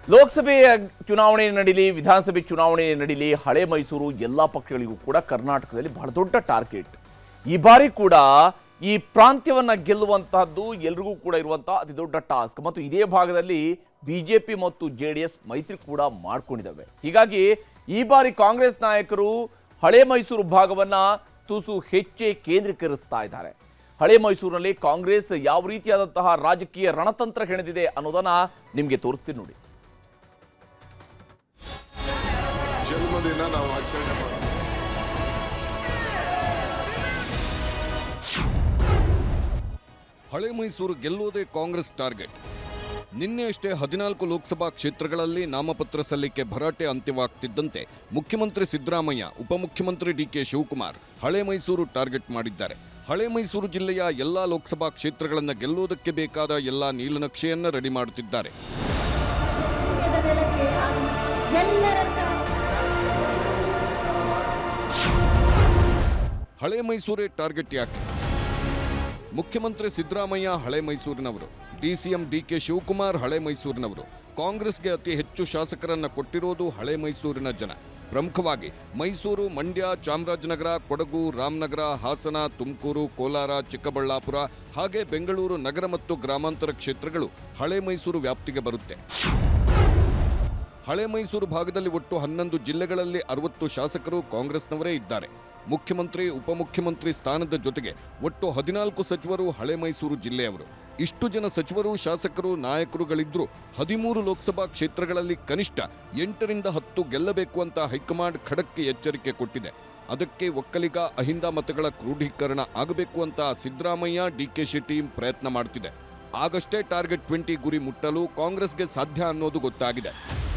ಲೋಕಸಭೆಯ ಚುನಾವಣೆ ನಡೀಲಿ ವಿಧಾನಸಭೆ ಚುನಾವಣೆ ನಡೀಲಿ ಹಳೆ ಮೈಸೂರು ಎಲ್ಲ ಪಕ್ಷಗಳಿಗೂ ಕೂಡ ಕರ್ನಾಟಕದಲ್ಲಿ ಬಹಳ ದೊಡ್ಡ ಟಾರ್ಗೆಟ್ ಈ ಬಾರಿ ಕೂಡ ಈ ಪ್ರಾಂತ್ಯವನ್ನ ಗೆಲ್ಲುವಂತಹದ್ದು ಎಲ್ರಿಗೂ ಕೂಡ ಇರುವಂತಹ ಅತಿ ದೊಡ್ಡ ಟಾಸ್ಕ್ ಮತ್ತು ಇದೇ ಭಾಗದಲ್ಲಿ ಬಿಜೆಪಿ ಮತ್ತು ಜೆ ಡಿ ಎಸ್ ಮೈತ್ರಿ ಕೂಡ ಮಾಡ್ಕೊಂಡಿದ್ದಾವೆ ಹೀಗಾಗಿ ಈ ಬಾರಿ ಕಾಂಗ್ರೆಸ್ ನಾಯಕರು ಹಳೆ ಮೈಸೂರು ಭಾಗವನ್ನ ತುಸು ಹೆಚ್ಚೇ ಕೇಂದ್ರೀಕರಿಸ್ತಾ ಇದ್ದಾರೆ ಹಳೆ ಮೈಸೂರಿನಲ್ಲಿ ಕಾಂಗ್ರೆಸ್ ಯಾವ ರೀತಿಯಾದಂತಹ ರಾಜಕೀಯ ರಣತಂತ್ರ ಹೆಣೆದಿದೆ ಅನ್ನೋದನ್ನ ನಿಮಗೆ ತೋರಿಸ್ತೀನಿ ನೋಡಿ ಜನ್ಮದಿನ ನಾವು ಆಚರಣೆ ಮಾಡ್ತೀವಿ ಹಳೆ ಮೈಸೂರು ಗೆಲ್ಲುವುದೇ ಕಾಂಗ್ರೆಸ್ ಟಾರ್ಗೆಟ್ ನಿನ್ನೆ ಅಷ್ಟೇ ಹದಿನಾಲ್ಕು ಲೋಕಸಭಾ ಕ್ಷೇತ್ರಗಳಲ್ಲಿ ನಾಮಪತ್ರ ಸಲ್ಲಿಕೆ ಭರಾಟೆ ಅಂತ್ಯವಾಗ್ತಿದ್ದಂತೆ ಮುಖ್ಯಮಂತ್ರಿ ಸಿದ್ದರಾಮಯ್ಯ ಉಪಮುಖ್ಯಮಂತ್ರಿ ಡಿಕೆ ಶಿವಕುಮಾರ್ ಹಳೆ ಮೈಸೂರು ಟಾರ್ಗೆಟ್ ಮಾಡಿದ್ದಾರೆ ಹಳೆ ಮೈಸೂರು ಜಿಲ್ಲೆಯ ಎಲ್ಲಾ ಲೋಕಸಭಾ ಕ್ಷೇತ್ರಗಳನ್ನು ಗೆಲ್ಲುವುದಕ್ಕೆ ಬೇಕಾದ ಎಲ್ಲಾ ನೀಲನಕ್ಷೆಯನ್ನ ರೆಡಿ ಮಾಡುತ್ತಿದ್ದಾರೆ ಬೆಳಗ್ಗೆ ಎಲ್ಲರಂತ ಹಳೆ ಮೈಸೂರೇ ಟಾರ್ಗೆಟ್ ಯಾಕೆ ಮುಖ್ಯಮಂತ್ರಿ ಸಿದ್ದರಾಮಯ್ಯ ಹಳೆ ಮೈಸೂರಿನವರು ಡಿಸಿಎಂ ಡಿಕೆ ಶಿವಕುಮಾರ್ ಹಳೆ ಮೈಸೂರಿನವರು ಕಾಂಗ್ರೆಸ್ಗೆ ಅತಿ ಹೆಚ್ಚು ಶಾಸಕರನ್ನ ಕೊಟ್ಟಿರೋದು ಹಳೆ ಮೈಸೂರಿನ ಜನ ಪ್ರಮುಖವಾಗಿ ಮೈಸೂರು ಮಂಡ್ಯ ಚಾಮರಾಜನಗರ ಕೊಡಗು ರಾಮನಗರ ಹಾಸನ ತುಮಕೂರು ಕೋಲಾರ ಚಿಕ್ಕಬಳ್ಳಾಪುರ ಹಾಗೆ ಬೆಂಗಳೂರು ನಗರ ಮತ್ತು ಗ್ರಾಮಾಂತರ ಕ್ಷೇತ್ರಗಳು ಹಳೆ ಮೈಸೂರು ವ್ಯಾಪ್ತಿಗೆ ಬರುತ್ತೆ ಹಳೆ ಮೈಸೂರು ಭಾಗದಲ್ಲಿ ಒಟ್ಟು ಹನ್ನೊಂದು ಜಿಲ್ಲೆಗಳಲ್ಲಿ ಅರವತ್ತು ಶಾಸಕರು ಕಾಂಗ್ರೆಸ್ನವರೇ ಇದ್ದಾರೆ ಮುಖ್ಯಮಂತ್ರಿ ಉಪಮುಖ್ಯಮಂತ್ರಿ ಸ್ಥಾನದ ಜೊತೆಗೆ ಒಟ್ಟು ಹದಿನಾಲ್ಕು ಸಚಿವರು ಹಳೆ ಮೈಸೂರು ಜಿಲ್ಲೆಯವರು ಇಷ್ಟು ಜನ ಸಚಿವರು ಶಾಸಕರು ನಾಯಕರುಗಳಿದ್ರು ಹದಿಮೂರು ಲೋಕಸಭಾ ಕ್ಷೇತ್ರಗಳಲ್ಲಿ ಕನಿಷ್ಠ ಎಂಟರಿಂದ ಹತ್ತು ಗೆಲ್ಲಬೇಕು ಅಂತ ಹೈಕಮಾಂಡ್ ಖಡಕ್ಕೆ ಎಚ್ಚರಿಕೆ ಕೊಟ್ಟಿದೆ ಅದಕ್ಕೆ ಒಕ್ಕಲಿಗ ಅಹಿಂದ ಮತಗಳ ಕ್ರೋಢೀಕರಣ ಆಗಬೇಕು ಅಂತ ಸಿದ್ದರಾಮಯ್ಯ ಡಿಕೆಶಿ ಟೀಮ್ ಪ್ರಯತ್ನ ಮಾಡ್ತಿದೆ ಆಗಷ್ಟೇ ಟಾರ್ಗೆಟ್ ಟ್ವೆಂಟಿ ಗುರಿ ಮುಟ್ಟಲು ಕಾಂಗ್ರೆಸ್ಗೆ ಸಾಧ್ಯ ಅನ್ನೋದು ಗೊತ್ತಾಗಿದೆ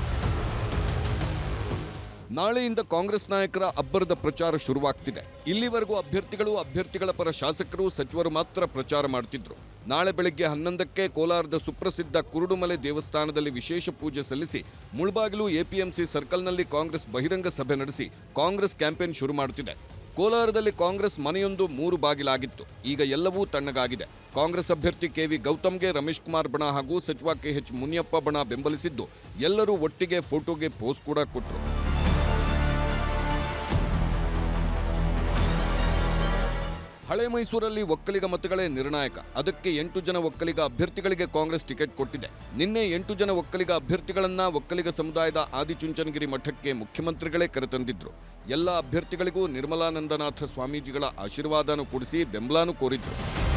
ನಾಳೆಯಿಂದ ಕಾಂಗ್ರೆಸ್ ನಾಯಕರ ಅಬ್ಬರದ ಪ್ರಚಾರ ಶುರುವಾಗ್ತಿದೆ ಇಲ್ಲಿವರೆಗೂ ಅಭ್ಯರ್ಥಿಗಳು ಅಭ್ಯರ್ಥಿಗಳ ಪರ ಶಾಸಕರು ಸಚಿವರು ಮಾತ್ರ ಪ್ರಚಾರ ಮಾಡ್ತಿದ್ರು ನಾಳೆ ಬೆಳಗ್ಗೆ ಹನ್ನೊಂದಕ್ಕೆ ಕೋಲಾರದ ಸುಪ್ರಸಿದ್ಧ ಕುರುಡುಮಲೆ ದೇವಸ್ಥಾನದಲ್ಲಿ ವಿಶೇಷ ಪೂಜೆ ಸಲ್ಲಿಸಿ ಮುಳಬಾಗಿಲು ಎಪಿಎಂಸಿ ಸರ್ಕಲ್ನಲ್ಲಿ ಕಾಂಗ್ರೆಸ್ ಬಹಿರಂಗ ಸಭೆ ನಡೆಸಿ ಕಾಂಗ್ರೆಸ್ ಕ್ಯಾಂಪೇನ್ ಶುರು ಮಾಡುತ್ತಿದೆ ಕೋಲಾರದಲ್ಲಿ ಕಾಂಗ್ರೆಸ್ ಮನೆಯೊಂದು ಮೂರು ಬಾಗಿಲಾಗಿತ್ತು ಈಗ ಎಲ್ಲವೂ ತಣ್ಣಗಾಗಿದೆ ಕಾಂಗ್ರೆಸ್ ಅಭ್ಯರ್ಥಿ ಕೆವಿ ಗೌತಮ್ಗೆ ರಮೇಶ್ ಕುಮಾರ್ ಬಣ ಹಾಗೂ ಸಚಿವ ಕೆಎಚ್ ಮುನಿಯಪ್ಪ ಬಣ ಬೆಂಬಲಿಸಿದ್ದು ಎಲ್ಲರೂ ಒಟ್ಟಿಗೆ ಫೋಟೋಗೆ ಪೋಸ್ ಕೂಡ ಕೊಟ್ಟರು ಹಳೆ ಮೈಸೂರಲ್ಲಿ ಒಕ್ಕಲಿಗ ಮತಗಳೇ ನಿರ್ಣಾಯಕ ಅದಕ್ಕೆ ಎಂಟು ಜನ ಒಕ್ಕಲಿಗ ಅಭ್ಯರ್ಥಿಗಳಿಗೆ ಕಾಂಗ್ರೆಸ್ ಟಿಕೆಟ್ ಕೊಟ್ಟಿದೆ ನಿನ್ನೆ ಎಂಟು ಜನ ಒಕ್ಕಲಿಗ ಅಭ್ಯರ್ಥಿಗಳನ್ನ ಒಕ್ಕಲಿಗ ಸಮುದಾಯದ ಆದಿಚುಂಚನಗಿರಿ ಮಠಕ್ಕೆ ಮುಖ್ಯಮಂತ್ರಿಗಳೇ ಕರೆತಂದಿದ್ರು ಎಲ್ಲ ಅಭ್ಯರ್ಥಿಗಳಿಗೂ ನಿರ್ಮಲಾನಂದನಾಥ ಸ್ವಾಮೀಜಿಗಳ ಆಶೀರ್ವಾದನೂ ಕೊಡಿಸಿ ಬೆಂಬಲನೂ ಕೋರಿದ್ರು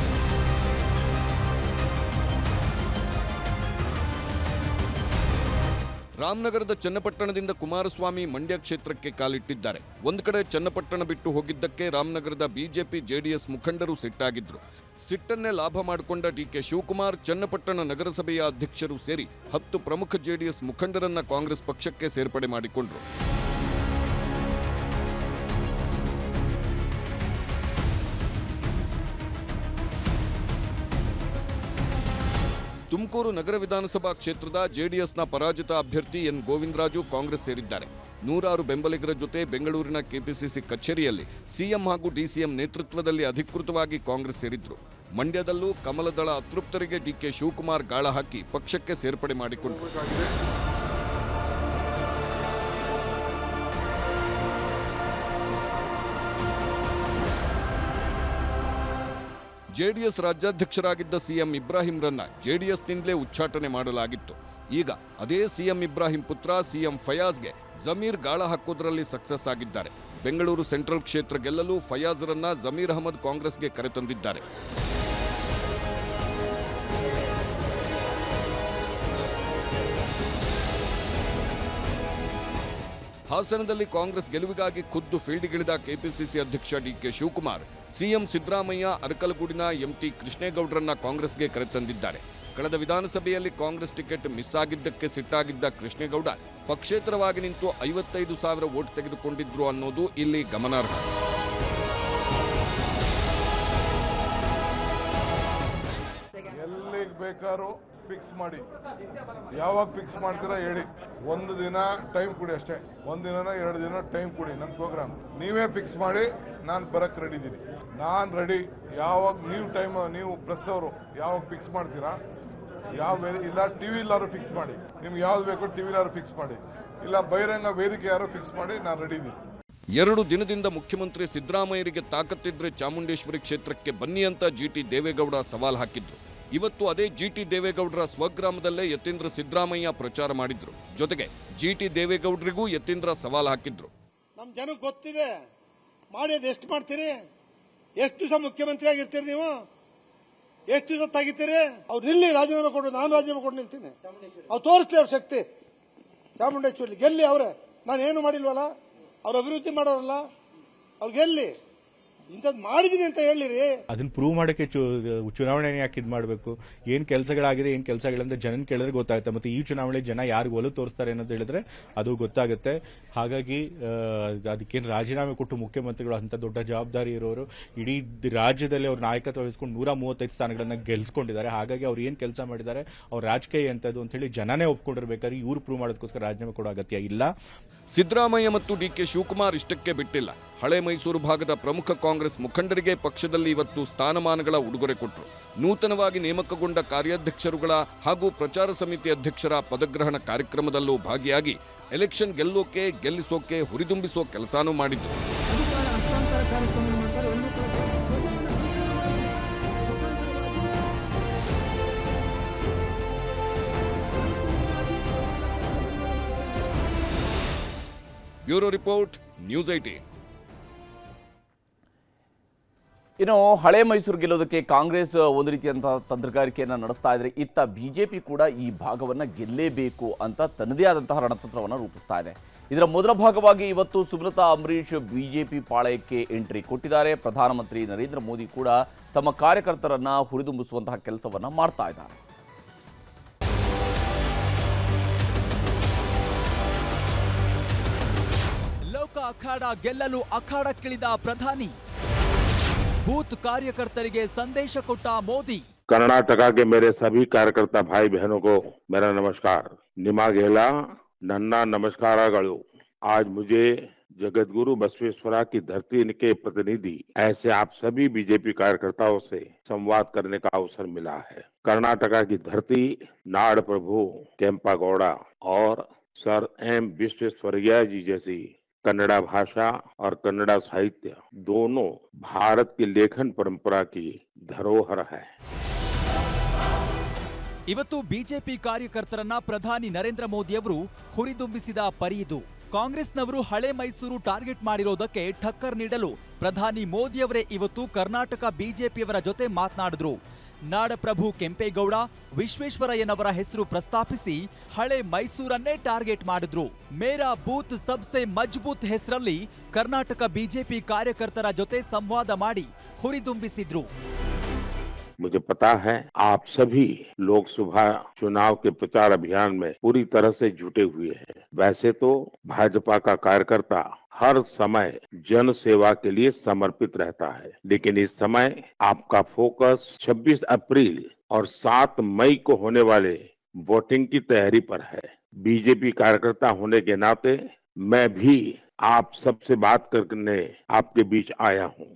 ರಾಮನಗರದ ಚನ್ನಪಟ್ಟಣದಿಂದ ಕುಮಾರಸ್ವಾಮಿ ಮಂಡ್ಯ ಕ್ಷೇತ್ರಕ್ಕೆ ಕಾಲಿಟ್ಟಿದ್ದಾರೆ ಒಂದು ಕಡೆ ಚನ್ನಪಟ್ಟಣ ಬಿಟ್ಟು ಹೋಗಿದ್ದಕ್ಕೆ ರಾಮನಗರದ ಬಿಜೆಪಿ ಜೆಡಿಎಸ್ ಮುಖಂಡರು ಸಿಟ್ಟಾಗಿದ್ರು ಸಿಟ್ಟನ್ನೇ ಲಾಭ ಮಾಡಿಕೊಂಡ ಡಿಕೆ ಶಿವಕುಮಾರ್ ಚನ್ನಪಟ್ಟಣ ನಗರಸಭೆಯ ಅಧ್ಯಕ್ಷರು ಸೇರಿ ಹತ್ತು ಪ್ರಮುಖ ಜೆಡಿಎಸ್ ಮುಖಂಡರನ್ನ ಕಾಂಗ್ರೆಸ್ ಪಕ್ಷಕ್ಕೆ ಸೇರ್ಪಡೆ ಮಾಡಿಕೊಂಡ್ರು ತುಮಕೂರು ನಗರ ವಿಧಾನಸಭಾ ಕ್ಷೇತ್ರದ ಜೆಡಿಎಸ್ನ ಪರಾಜಿತ ಅಭ್ಯರ್ಥಿ ಎನ್ ಗೋವಿಂದರಾಜು ಕಾಂಗ್ರೆಸ್ ಸೇರಿದ್ದಾರೆ ನೂರಾರು ಬೆಂಬಲಿಗರ ಜೊತೆ ಬೆಂಗಳೂರಿನ ಕೆಪಿಸಿಸಿ ಕಚೇರಿಯಲ್ಲಿ ಸಿಎಂ ಹಾಗೂ ಡಿಸಿಎಂ ನೇತೃತ್ವದಲ್ಲಿ ಅಧಿಕೃತವಾಗಿ ಕಾಂಗ್ರೆಸ್ ಸೇರಿದ್ರು ಮಂಡ್ಯದಲ್ಲೂ ಕಮಲದಳ ಅತೃಪ್ತರಿಗೆ ಡಿಕೆ ಶಿವಕುಮಾರ್ ಗಾಳ ಹಾಕಿ ಪಕ್ಷಕ್ಕೆ ಸೇರ್ಪಡೆ ಮಾಡಿಕೊಂಡ್ರು ಬೇಕಾಗಿದೆ ಜೆಡಿಎಸ್ ರಾಜ್ಯಾಧ್ಯಕ್ಷರಾಗಿದ್ದ ಸಿಎಂ ಇಬ್ರಾಹಿಂರನ್ನ ಜೆಡಿಎಸ್ನಿಂದಲೇ ಉಚ್ಚಾಟನೆ ಮಾಡಲಾಗಿತ್ತು ಈಗ ಅದೇ ಸಿಎಂ ಇಬ್ರಾಹಿಂ ಪುತ್ರ ಸಿಎಂ ಫಯಾಜ್ಗೆ ಜಮೀರ್ ಗಾಳ ಹಾಕೋದ್ರಲ್ಲಿ ಸಕ್ಸಸ್ ಆಗಿದ್ದಾರೆ ಬೆಂಗಳೂರು ಸೆಂಟ್ರಲ್ ಕ್ಷೇತ್ರ ಗೆಲ್ಲಲು ಫಯಾಜ್ರನ್ನ ಜಮೀರ್ ಅಹಮದ್ ಕಾಂಗ್ರೆಸ್ಗೆ ಕರೆತಂದಿದ್ದಾರೆ ಹಾಸನದಲ್ಲಿ ಕಾಂಗ್ರೆಸ್ ಗೆಲುವಿಗಾಗಿ ಖುದ್ದು ಫೀಲ್ಡ್ಗಿಳಿದ ಕೆಪಿಸಿಸಿ ಅಧ್ಯಕ್ಷ ಡಿಕೆ ಶಿವಕುಮಾರ್ ಸಿಎಂ ಸಿದ್ದರಾಮಯ್ಯ ಅರಕಲಗೂಡಿನ ಎಂಟಿ ಕೃಷ್ಣೇಗೌಡರನ್ನ ಕಾಂಗ್ರೆಸ್ಗೆ ಕರೆತಂದಿದ್ದಾರೆ ಕಳೆದ ವಿಧಾನಸಭೆಯಲ್ಲಿ ಕಾಂಗ್ರೆಸ್ ಟಿಕೆಟ್ ಮಿಸ್ ಆಗಿದ್ದಕ್ಕೆ ಸಿಟ್ಟಾಗಿದ್ದ ಕೃಷ್ಣೇಗೌಡ ಪಕ್ಷೇತರವಾಗಿ ನಿಂತು ಐವತ್ತೈದು ಸಾವಿರ ವೋಟ್ ತೆಗೆದುಕೊಂಡಿದ್ರು ಅನ್ನೋದು ಇಲ್ಲಿ ಗಮನಾರ್ಹ ಎಲ್ಲಿಗೆ ಬೇಕಾದ್ರೂ ಫಿಕ್ಸ್ ಮಾಡಿ ಯಾವಾಗ ಫಿಕ್ಸ್ ಮಾಡ್ತೀರಾ ಹೇಳಿ ಒಂದು ದಿನ ಟೈಮ್ ಕೊಡಿ ಅಷ್ಟೇ ಒಂದ್ ದಿನನ ಎರಡು ದಿನ ಟೈಮ್ ಕೊಡಿ ನನ್ನ ಪ್ರೋಗ್ರಾಮ್ ನೀವೇ ಫಿಕ್ಸ್ ಮಾಡಿ ನಾನು ಬರಕ್ ರೆಡಿ ಇದ್ದೀನಿ ನಾನ್ ರೆಡಿ ಯಾವಾಗ ನೀವು ಟೈಮ್ ನೀವು ಪ್ರೆಸ್ ಅವರು ಯಾವಾಗ ಫಿಕ್ಸ್ ಮಾಡ್ತೀರಾ ಯಾವ ವೇದಿ ಇಲ್ಲ ಟಿವಿ ಇಲ್ಲಾರು ಫಿಕ್ಸ್ ಮಾಡಿ ನಿಮ್ಗೆ ಯಾವ್ದು ಬೇಕು ಟಿವಿ ಇಲ್ಲಾರು ಫಿಕ್ಸ್ ಮಾಡಿ ಇಲ್ಲ ಬಹಿರಂಗ ವೇದಿಕೆ ಯಾರು ಫಿಕ್ಸ್ ಮಾಡಿ ನಾನು ರೆಡಿ ಇದ್ದೀನಿ ಎರಡು ದಿನದಿಂದ ಮುಖ್ಯಮಂತ್ರಿ ಸಿದ್ದರಾಮಯ್ಯರಿಗೆ ತಾಕತ್ತಿದ್ರೆ ಚಾಮುಂಡೇಶ್ವರಿ ಕ್ಷೇತ್ರಕ್ಕೆ ಬನ್ನಿ ಅಂತ ಜಿಟಿ ದೇವೇಗೌಡ ಸವಾಲ್ ಹಾಕಿದ್ರು ಇವತ್ತು ಅದೇ ಜಿಟಿ ದೇವೇಗೌಡರ ಸ್ವಗ್ರಾಮದಲ್ಲೇ ಯತೀಂದ್ರ ಸಿದ್ದರಾಮಯ್ಯ ಪ್ರಚಾರ ಮಾಡಿದ್ರು ಜೊತೆಗೆ ಜಿಟಿ ದೇವೇಗೌಡರಿಗೂ ಯತೀಂದ್ರ ಸವಾಲ್ ಹಾಕಿದ್ರು ನಮ್ಮ ಜನಕ್ಕೆ ಗೊತ್ತಿದೆ ಮಾಡಿ ಅದು ಎಷ್ಟು ಮಾಡ್ತೀರಿ ಎಷ್ಟು ದಿವಸ ಮುಖ್ಯಮಂತ್ರಿ ಆಗಿರ್ತೀರಿ ನೀವು ಎಷ್ಟು ದಿವಸ ತೆಗಿತೀರಿ ಅವ್ರು ನಿಲ್ಲಿ ರಾಜೀನಾಮೆ ಕೊಡು ನಾನು ರಾಜೀನಾಮೆ ಕೊಟ್ಟು ನಿಲ್ತೀನಿ ಅವ್ರು ತೋರಿಸ್ಲಿ ಅವ್ರ ಶಕ್ತಿ ಚಾಮುಂಡೇಶ್ವರಿ ಗೆಲ್ಲಿ ಅವರೇ ನಾನು ಏನು ಮಾಡಿಲ್ವಲ್ಲ ಅವ್ರು ಅಭಿವೃದ್ಧಿ ಮಾಡೋರಲ್ಲ ಅವ್ರು ಗೆಲ್ಲಿ ಇಂಥದ್ದು ಮಾಡಿದೀನಿ ಅಂತ ಹೇಳಿರಿ ಅದನ್ನ ಪ್ರೂವ್ ಮಾಡೋಕ್ಕೆ ಚು ಚುನಾವಣೆ ಯಾಕೆ ಇದು ಮಾಡಬೇಕು ಏನು ಕೆಲಸಗಳಾಗಿದೆ ಏನು ಕೆಲಸಗಳಂದ್ರೆ ಜನನ ಕೇಳಿದ್ರೆ ಗೊತ್ತಾಗುತ್ತೆ ಮತ್ತೆ ಈ ಚುನಾವಣೆ ಜನ ಯಾರಿಗೆ ಒಲವು ತೋರಿಸ್ತಾರೆ ಅನ್ನೋದು ಹೇಳಿದ್ರೆ ಅದು ಗೊತ್ತಾಗುತ್ತೆ ಹಾಗಾಗಿ ಅದಕ್ಕೇನು ರಾಜೀನಾಮೆ ಕೊಟ್ಟು ಮುಖ್ಯಮಂತ್ರಿಗಳು ಅಂತ ದೊಡ್ಡ ಜವಾಬ್ದಾರಿ ಇರೋರು ಇಡೀ ರಾಜ್ಯದಲ್ಲಿ ಅವ್ರ ನಾಯಕತ್ವ ವಹಿಸ್ಕೊಂಡು ನೂರ ಮೂವತ್ತೈದು ಸ್ಥಾನಗಳನ್ನ ಗೆಲ್ಸ್ಕೊಂಡಿದ್ದಾರೆ ಹಾಗಾಗಿ ಅವ್ರು ಏನು ಕೆಲಸ ಮಾಡಿದ್ದಾರೆ ಅವ್ರ ರಾಜಕೀಯ ಎಂಥದ್ದು ಅಂತ ಹೇಳಿ ಜನನೇ ಒಪ್ಕೊಂಡಿರ್ಬೇಕಾದ್ರೆ ಇವ್ರು ಪ್ರೂವ್ ಮಾಡೋದಕ್ಕೋಸ್ಕರ ರಾಜೀನಾಮೆ ಕೊಡೋ ಅಗತ್ಯ ಇಲ್ಲ ಸಿದ್ದರಾಮಯ್ಯ ಮತ್ತು ಡಿಕೆ ಶಿವಕುಮಾರ್ ಇಷ್ಟಕ್ಕೆ ಬಿಟ್ಟಿಲ್ಲ ಹಳೆ ಮೈಸೂರು ಭಾಗದ ಪ್ರಮುಖ ಕಾಂಗ್ರೆಸ್ ಮುಖಂಡರಿಗೆ ಪಕ್ಷದಲ್ಲಿ ಇವತ್ತು ಸ್ಥಾನಮಾನಗಳ ಉಡುಗೊರೆ ಕೊಟ್ಟರು ನೂತನವಾಗಿ ನೇಮಕಗೊಂಡ ಕಾರ್ಯಾಧ್ಯಕ್ಷರುಗಳ ಹಾಗೂ ಪ್ರಚಾರ ಸಮಿತಿ ಅಧ್ಯಕ್ಷರ ಪದಗ್ರಹಣ ಕಾರ್ಯಕ್ರಮದಲ್ಲೂ ಭಾಗಿಯಾಗಿ ಎಲೆಕ್ಷನ್ ಗೆಲ್ಲೋಕೆ ಗೆಲ್ಲಿಸೋಕೆ ಹುರಿದುಂಬಿಸೋ ಕೆಲಸನೂ ಮಾಡಿದ್ರು ಅಧಿಕಾರ ಹಸ್ತಾಂತರ ಕಾರ್ಯಕ್ರಮ ಮಾಡ್ತಾರೆ ಒಂದು ಬ್ಯೂರೋ ರಿಪೋರ್ಟ್ ನ್ಯೂಸ್ ಐಟಿ ಇನ್ನು ಹಳೆ ಮೈಸೂರು ಗೆಲ್ಲೋದಕ್ಕೆ ಕಾಂಗ್ರೆಸ್ ಒಂದು ರೀತಿಯಂತಹ ತಂತ್ರಗಾರಿಕೆಯನ್ನು ನಡೆಸ್ತಾ ಇದ್ರೆ ಇತ್ತ ಬಿಜೆಪಿ ಕೂಡ ಈ ಭಾಗವನ್ನ ಗೆಲ್ಲೇಬೇಕು ಅಂತ ತನ್ನದೇ ಆದಂತಹ ರಣತಂತ್ರವನ್ನು ರೂಪಿಸ್ತಾ ಇದೆ ಇದರ ಮೊದಲ ಭಾಗವಾಗಿ ಇವತ್ತು ಸುಮಲತಾ ಅಂಬರೀಷ್ ಬಿಜೆಪಿ ಪಾಳಯಕ್ಕೆ ಎಂಟ್ರಿ ಕೊಟ್ಟಿದ್ದಾರೆ ಪ್ರಧಾನಮಂತ್ರಿ ನರೇಂದ್ರ ಮೋದಿ ಕೂಡ ತಮ್ಮ ಕಾರ್ಯಕರ್ತರನ್ನ ಹುರಿದುಂಬಿಸುವಂತಹ ಕೆಲಸವನ್ನ ಮಾಡ್ತಾ ಇದ್ದಾರೆ ಲೋಕ ಅಖಾಡ ಗೆಲ್ಲಲು ಅಖಾಡಕ್ಕಿಳಿದ ಪ್ರಧಾನಿ ಬೂತ್ ಕಾರ್ಯಕರ್ತರಿಗೆ ಸಂದೇಶ ಕೊಟ್ಟ ಮೋದಿ कर्नाटका के मेरे सभी कार्यकर्ता भाई बहनों को मेरा नमस्कार निमागेला नन्ना नमस्कारागळु आज मुझे जगतगुरु बसवेश्वरा की धरती के प्रतिनिधि ऐसे आप सभी बीजेपी कार्यकर्ताओं से संवाद करने का अवसर मिला है कर्नाटका की धरती नाड़ प्रभु केम्पागौड़ा और सर एम विश्वेश्वरैया जी जैसी कन्नड़ा भाषा और कन्नड़ा साहित्य दोनों भारत की लेखन परंपरा की धरोहर है ಇವತ್ತು ಬಿಜೆಪಿ ಕಾರ್ಯಕರ್ತರನ್ನ ಪ್ರಧಾನಿ ನರೇಂದ್ರ ಮೋದಿಯವರು ಹುರಿದುಂಬಿಸಿದ ಪರಿಯಿದು ಕಾಂಗ್ರೆಸ್ನವರು ಹಳೆ ಮೈಸೂರು ಟಾರ್ಗೆಟ್ ಮಾಡಿರೋದಕ್ಕೆ ಠಕ್ಕರ್ ನೀಡಲು ಪ್ರಧಾನಿ ಮೋದಿಯವರೇ ಇವತ್ತು ಕರ್ನಾಟಕ ಬಿಜೆಪಿಯವರ ಜೊತೆ ಮಾತನಾಡಿದ್ರು ನಾಡಪ್ರಭು ಕೆಂಪೇಗೌಡ ವಿಶ್ವೇಶ್ವರಯ್ಯನವರ ಹೆಸರು ಪ್ರಸ್ತಾಪಿಸಿ ಹಳೆ ಮೈಸೂರನ್ನೇ ಟಾರ್ಗೆಟ್ ಮಾಡಿದ್ರು ಮೇರಾ ಬೂತ್ ಸಬ್ಸೆ ಮಜ್ಬೂತ್ ಹೆಸರಲ್ಲಿ ಕರ್ನಾಟಕ ಬಿಜೆಪಿ ಕಾರ್ಯಕರ್ತರ ಜೊತೆ ಸಂವಾದ ಮಾಡಿ ಹುರಿದುಂಬಿಸಿದ್ರು मुझे पता है आप सभी लोकसभा चुनाव के प्रचार अभियान में पूरी तरह से जुटे हुए हैं वैसे तो भाजपा का कार्यकर्ता हर समय जन सेवा के लिए समर्पित रहता है लेकिन इस समय आपका फोकस 26 अप्रैल और 7 मई को होने वाले वोटिंग की तैयारी पर है बीजेपी कार्यकर्ता होने के नाते मैं भी आप सबसे बात करने आपके बीच आया हूँ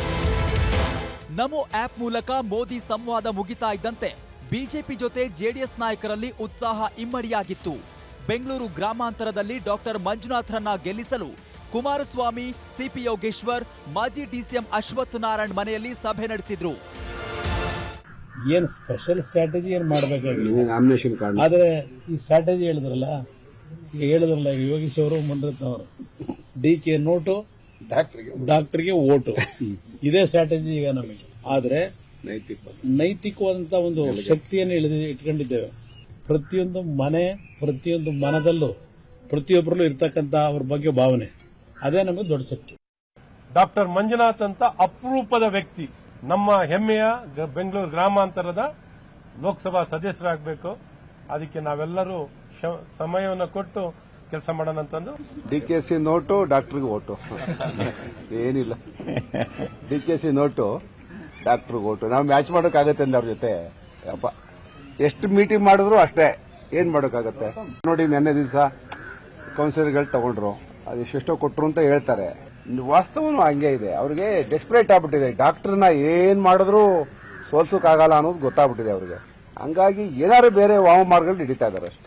ನಮೋ ಆಪ್ ಮೂಲಕ ಮೋದಿ ಸಂವಾದ ಮುಗಿತಾ ಇದ್ದಂತೆ ಬಿಜೆಪಿ ಜೊತೆ ಜೆಡಿಎಸ್ ನಾಯಕರಲ್ಲಿ ಉತ್ಸಾಹ ಇಮ್ಮಡಿಯಾಗಿತ್ತು ಬೆಂಗಳೂರು ಗ್ರಾಮಾಂತರದಲ್ಲಿ ಡಾಕ್ಟರ್ ಮಂಜುನಾಥ್ರನ್ನ ಗೆಲ್ಲಿಸಲು ಕುಮಾರಸ್ವಾಮಿ ಸಿಪಿ ಯೋಗೇಶ್ವರ್ ಮಾಜಿ ಡಿಸಿಎಂ ಅಶ್ವಥ್ ನಾರಾಯಣ್ ಮನೆಯಲ್ಲಿ ಸಭೆ ನಡೆಸಿದ್ರು ಏನ್ ಸ್ಪೆಷಲ್ ಸ್ಟ್ರಾಟಜಿ ಏನ್ ಮಾಡ್ಬೇಕಾಗಿಲ್ಲ ನಾಮಿನೇಷನ್ ಕಾರ್ಡ್ ಆದ್ರೆ ಈ ಸ್ಟ್ರಾಟಜಿ ಹೇಳಿದ್ರಲ್ಲ ಈಗ ಹೇಳಿದ್ರಲ್ಲ ಈಗ ಯೋಗೀಶ್ ಅವರು ಮುನ್ರತ್ನವರು ಡಿ ಕೆ ನೋಟು ಡಾಕ್ಟರ್ಗೆ ಓಟು ಇದೇ ಸ್ಟ್ರಾಟಜಿ ಈಗ ನಮಗೆ ಆದ್ರೆ ನೈತಿಕ ನೈತಿಕವಾದಂತ ಒಂದು ಶಕ್ತಿಯನ್ನು ಇಳಿದು ಇಟ್ಕೊಂಡಿದ್ದೇವೆ ಪ್ರತಿಯೊಂದು ಮನೆ ಪ್ರತಿಯೊಂದು ಮನದಲ್ಲೂ ಪ್ರತಿಯೊಬ್ಬರಲ್ಲೂ ಇರ್ತಕ್ಕಂತ ಅವ್ರ ಬಗ್ಗೆ ಭಾವನೆ ಅದೇ ನಮಗೆ ದೊಡ್ಡ ಶಕ್ತಿ ಡಾಕ್ಟರ್ ಮಂಜುನಾಥ್ ಅಂತ ಅಪರೂಪದ ವ್ಯಕ್ತಿ ನಮ್ಮ ಹೆಮ್ಮೆಯ ಗ- ಬೆಂಗಳೂರು ಗ್ರಾಮಾಂತರದ ಲೋಕಸಭಾ ಸದಸ್ಯರಾಗಬೇಕು ಅದಕ್ಕೆ ನಾವೆಲ್ಲರೂ ಶ- ಸಮಯವನ್ನು ಕೊಟ್ಟು ಕೆಲಸ ಮಾಡೋಣ ಅಂತಂದು ಡಿ ಕೆ ಸಿ ನೋಟು ಡಾಕ್ಟರ್ಗೆ ಓಟು ಏನಿಲ್ಲ ಡಿ ಕೆ ಸಿ ನೋಟು ಡಾಕ್ಟರ್ಗೆ ಓಟು ನಾವು ಮ್ಯಾಚ್ ಮಾಡೋಕ್ಕಾಗತ್ತೆ ಅಂದ್ರೆ ಅವ್ರ ಜೊತೆ ಅಪ್ಪ ಎಷ್ಟು ಮೀಟಿಂಗ್ ಮಾಡಿದ್ರು ಅಷ್ಟೇ ಏನ್ ಮಾಡೋಕ್ಕಾಗತ್ತೆ ನೋಡಿ ನೆನ್ನೆ ದಿವಸ ಕೌನ್ಸಿಲರ್ಗಳು ತಗೊಂಡ್ರು ಅದು ಎಷ್ಟೆಷ್ಟೋ ಕೊಟ್ರು ಅಂತ ಹೇಳ್ತಾರೆ ವಾಸ್ತವನು ಹಂಗೆ ಇದೆ ಅವ್ರಿಗೆ ಡೆಸ್ಪರೇಟ್ ಆಗ್ಬಿಟ್ಟಿದೆ ಡಾಕ್ಟರ್ನ ಏನ್ ಮಾಡಿದ್ರು ಸೋಲ್ಸೋಕ್ಕಾಗಲ್ಲ ಅನ್ನೋದು ಗೊತ್ತಾಗ್ಬಿಟ್ಟಿದೆ ಅವ್ರಿಗೆ ಹಂಗಾಗಿ ಏನಾದ್ರು ಬೇರೆ ವಾಮಮಾರ್ಗಗಳು ಹಿಡಿತಾ ಇದ್ದಾರೆ ಅಷ್ಟೇ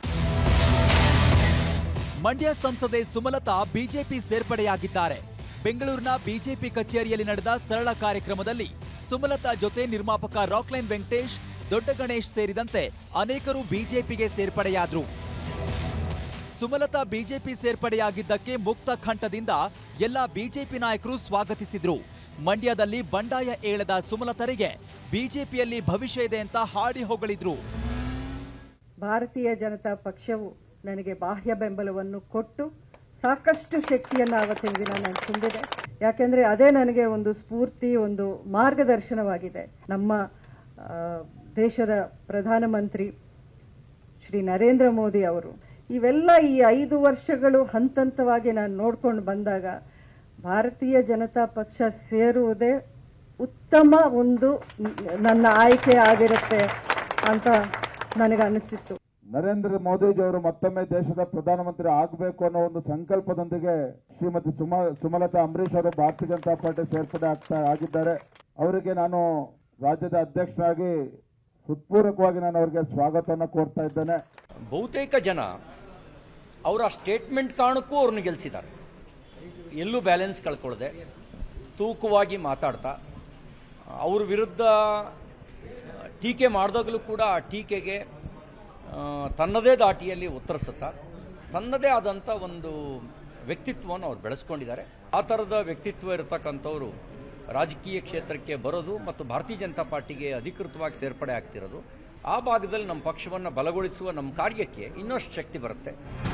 ಮಂಡ್ಯ ಸಂಸದೆ ಸುಮಲತಾ ಬಿಜೆಪಿ ಸೇರ್ಪಡೆಯಾಗಿದ್ದಾರೆ ಬೆಂಗಳೂರಿನ ಬಿಜೆಪಿ ಕಚೇರಿಯಲ್ಲಿ ನಡೆದ ಸರಳ ಕಾರ್ಯಕ್ರಮದಲ್ಲಿ ಸುಮಲತಾ ಜೊತೆ ನಿರ್ಮಾಪಕ ರಾಕ್ಲೈನ್ ವೆಂಕಟೇಶ್ ದೊಡ್ಡ ಗಣೇಶ್ ಸೇರಿದಂತೆ ಅನೇಕರು ಬಿಜೆಪಿಗೆ ಸೇರ್ಪಡೆಯಾದ್ರು ಸುಮಲತಾ ಬಿಜೆಪಿ ಸೇರ್ಪಡೆಯಾಗಿದ್ದಕ್ಕೆ ಮುಕ್ತ ಕಂಠದಿಂದ ಎಲ್ಲ ಬಿಜೆಪಿ ನಾಯಕರು ಸ್ವಾಗತಿಸಿದ್ರು ಮಂಡ್ಯದಲ್ಲಿ ಬಂಡಾಯ ಏಳದ ಸುಮಲತರಿಗೆ ಬಿಜೆಪಿಯಲ್ಲಿ ಭವಿಷ್ಯ ಇದೆ ಅಂತ ಹಾಡಿ ಹೊಗಳಿದ್ರು ಭಾರತೀಯ ಜನತಾ ಪಕ್ಷವು ನನಗೆ ಬಾಹ್ಯ ಬೆಂಬಲವನ್ನು ಕೊಟ್ಟು ಸಾಕಷ್ಟು ಶಕ್ತಿಯನ್ನು ಆವತ್ತಿನ ದಿನ ನಾನು ತುಂಬಿದೆ ಯಾಕೆಂದ್ರೆ ಅದೇ ನನಗೆ ಒಂದು ಸ್ಫೂರ್ತಿ ಒಂದು ಮಾರ್ಗದರ್ಶನವಾಗಿದೆ ನಮ್ಮ ಆ, ದೇಶದ ಪ್ರಧಾನಮಂತ್ರಿ ಶ್ರೀ ನರೇಂದ್ರ ಮೋದಿ ಅವರು ಇವೆಲ್ಲ ಈ ಐದು ವರ್ಷಗಳು ಹಂತ ಹಂತವಾಗಿ ನಾನು ನೋಡ್ಕೊಂಡು ಬಂದಾಗ ಭಾರತೀಯ ಜನತಾ ಪಕ್ಷ ಸೇರುವುದೇ ಉತ್ತಮ ಒಂದು ನನ್ನ ಆಯ್ಕೆ ಆಗಿರುತ್ತೆ ಅಂತ ನನಗೆ ಅನಿಸಿತ್ತು ನರೇಂದ್ರ ಮೋದಿಜಿಯವರು ಮತ್ತೊಮ್ಮೆ ದೇಶದ ಪ್ರಧಾನಮಂತ್ರಿ ಆಗಬೇಕು ಅನ್ನೋ ಒಂದು ಸಂಕಲ್ಪದೊಂದಿಗೆ ಶ್ರೀಮತಿ ಸುಮ ಸುಮಲತಾ ಅಂಬರೀಶ್ ಅವರು ಭಾರತೀಯ ಜನತಾ ಪಾರ್ಟಿ ಸೇರ್ಪಡೆ ಆಗ್ತಾ ಆಗಿದ್ದಾರೆ ಅವರಿಗೆ ನಾನು ರಾಜ್ಯದ ಅಧ್ಯಕ್ಷರಾಗಿ ಹೃತ್ಪೂರ್ವಕವಾಗಿ ನಾನು ಅವರಿಗೆ ಸ್ವಾಗತವನ್ನು ಕೋರ್ತಾ ಇದ್ದೇನೆ ಬಹುತೇಕ ಜನ ಅವರ ಸ್ಟೇಟ್ಮೆಂಟ್ ಕಾರಣಕ್ಕೂ ಅವ್ರನ್ನ ಗೆಲ್ಲಿಸಿದ್ದಾರೆ ಎಲ್ಲೂ ಬ್ಯಾಲೆನ್ಸ್ ಕಳ್ಕೊಳ್ಳದೆ ತೂಕವಾಗಿ ಮಾತಾಡ್ತಾ ಅವ್ರ ವಿರುದ್ಧ ಟೀಕೆ ಮಾಡಿದಾಗಲೂ ಕೂಡ ಆ ಟೀಕೆಗೆ ಆ, ತನ್ನದೇ ದಾಟಿಯಲ್ಲಿ ಉತ್ತರಿಸುತ್ತಾ ತನ್ನದೇ ಆದಂಥ ಒಂದು ವ್ಯಕ್ತಿತ್ವವನ್ನು ಅವ್ರು ಬೆಳೆಸ್ಕೊಂಡಿದ್ದಾರೆ ಆ ಥರದ ವ್ಯಕ್ತಿತ್ವ ಇರತಕ್ಕಂಥವ್ರು ರಾಜಕೀಯ ಕ್ಷೇತ್ರಕ್ಕೆ ಬರೋದು ಮತ್ತು ಭಾರತೀಯ ಜನತಾ ಪಾರ್ಟಿಗೆ ಅಧಿಕೃತವಾಗಿ ಸೇರ್ಪಡೆ ಆಗ್ತಿರೋದು ಆ ಭಾಗದಲ್ಲಿ ನಮ್ಮ ಪಕ್ಷವನ್ನು ಬಲಗೊಳಿಸುವ ನಮ್ಮ ಕಾರ್ಯಕ್ಕೆ ಇನ್ನಷ್ಟು ಶಕ್ತಿ ಬರುತ್ತೆ